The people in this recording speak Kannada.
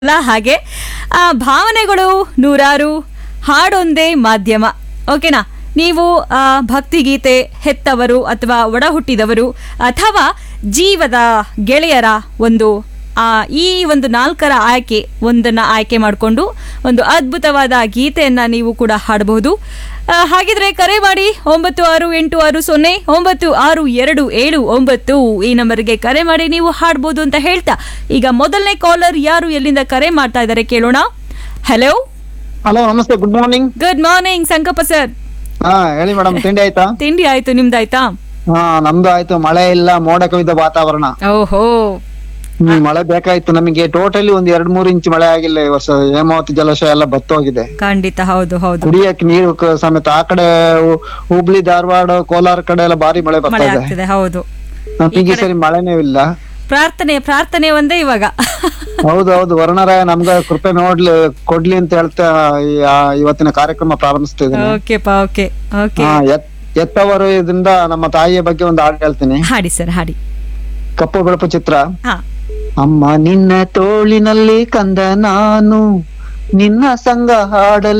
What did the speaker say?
ಅಲ್ಲ ಹಾಗೆ ಆ ಭಾವನೆಗಳು ನೂರಾರು ಹಾಡೊಂದೇ ಮಾಧ್ಯಮ ಓಕೆನಾ ನೀವು ಆ, ಭಕ್ತಿಗೀತೆ ಹೆತ್ತವರು ಅಥವಾ ಒಡ ಹುಟ್ಟಿದವರು ಅಥವಾ ಜೀವದ ಗೆಳೆಯರ ಒಂದು ಆ, ಈ ಒಂದು ನಾಲ್ಕರ ಆಯ್ಕೆ ಒಂದನ್ನು ಆಯ್ಕೆ ಮಾಡಿಕೊಂಡು ಒಂದು ಅದ್ಭುತವಾದ ಗೀತೆಯನ್ನು ನೀವು ಕೂಡ ಹಾಡಬಹುದು ಆ, ಹಾಗಿದ್ರೆ ಕರೆ ಮಾಡಿ ಒಂಬತ್ತು ಆರು ಎಂಟು ಆರು ಸೊನ್ನೆ ಒಂಬತ್ತು ಆರು ಎರಡು ಏಳು ಒಂಬತ್ತು ಈ ನಂಬರ್ಗೆ ಕರೆ ಮಾಡಿ ನೀವು ಹಾಡ್ಬೋದು ಅಂತ ಹೇಳ್ತಾ ಈಗ ಮೊದಲನೇ ಕಾಲರ್ ಯಾರು ಎಲ್ಲಿಂದ ಕರೆ ಮಾಡ್ತಾ ಇದ್ದಾರೆ ಕೇಳೋಣ ಹಲೋ ಹಲೋ ನಮಸ್ತೆ good morning good morning Sankappa sir ಹಾ ಹೇಳಿ ಮೇಡಮ್ ತಿಂಡಿ ಆಯ್ತಾ ತಿಂಡಿ ಆಯ್ತು ನಿಮ್ದಾಯ್ತಾ ಹಾ ನಮ್ದು ಆಯ್ತು ಮಳೆ ಇಲ್ಲ ಮೋಡ ಕವಿದ ವಾತಾವರಣ ಓಹೋ ಹ್ಮ್ ಮಳೆ ಬೇಕಾಯ್ತು ನಮಗೆ ಟೋಟಲಿ ಒಂದ್ ಎರಡ್ ಮೂರ್ ಇಂಚ್ ಮಳೆ ಆಗಿಲ್ಲ ಈ ವರ್ಷ ಹೇಮಾವತಿ ಜಲಾಶಯ ಎಲ್ಲ ಬತ್ತೋಗಿದೆ ಖಂಡಿತ ಹೌದು ಹೌದು ಕುಡಿಯಕ್ಕೆ ನೀರು ಕ- ಸಮೇತ ಆ ಕಡೆ ಹು- ಹುಬ್ಳಿ ಧಾರವಾಡ ಕೋಲಾರ ಕಡೆ ಎಲ್ಲ ಭಾರಿ ಮಳೆ ಬರ್ತಾ ಮಳೆ ಇದೆ ಆಗ್ತಿದೆ ಹೌದು ನಮಗೆ ಈ ಸರಿ ಮಳೆನೇ ಇಲ್ಲ ಪ್ರಾರ್ಥನೆ ಪ್ರಾರ್ಥನೆ ಒಂದೇ ಇವಾಗ ಹೌದು ಹೌದು ವರುಣರಾಯ ನಮ್ಗ ಕೃಪೆ ನೋಡ್ಲಿ ಕೊಡ್ಲಿ ಅಂತ ಹೇಳ್ತಾ ಈ- ಆ ಇವತ್ತಿನ ಕಾರ್ಯಕ್ರಮ ಪ್ರಾರಂಭಿಸ್ತಾ ಇದ್ದೀನಿ ಓಕೆಪ್ಪ ಓಕೆ ಓಕೆ ಹಾ ಎತ್- ಎತ್ತವರು ಇದರಿಂದ ನಮ್ಮ ತಾಯಿಯ ಬಗ್ಗೆ ಒಂದು ಹಾಡು ಹೇಳ್ತೀನಿ ಹಾಡಿ ಸರ್ ಹಾಡಿ ಕಪ್ಪು ಬೆಳಪು ಚಿತ್ರ ಹಾ ಅಮ್ಮ ನಿನ್ನ ತೋಳಿನಲ್ಲಿ ಕಂದ ನಾನು ನಿನ್ನ ಸಂಗ ಹಾಡಲು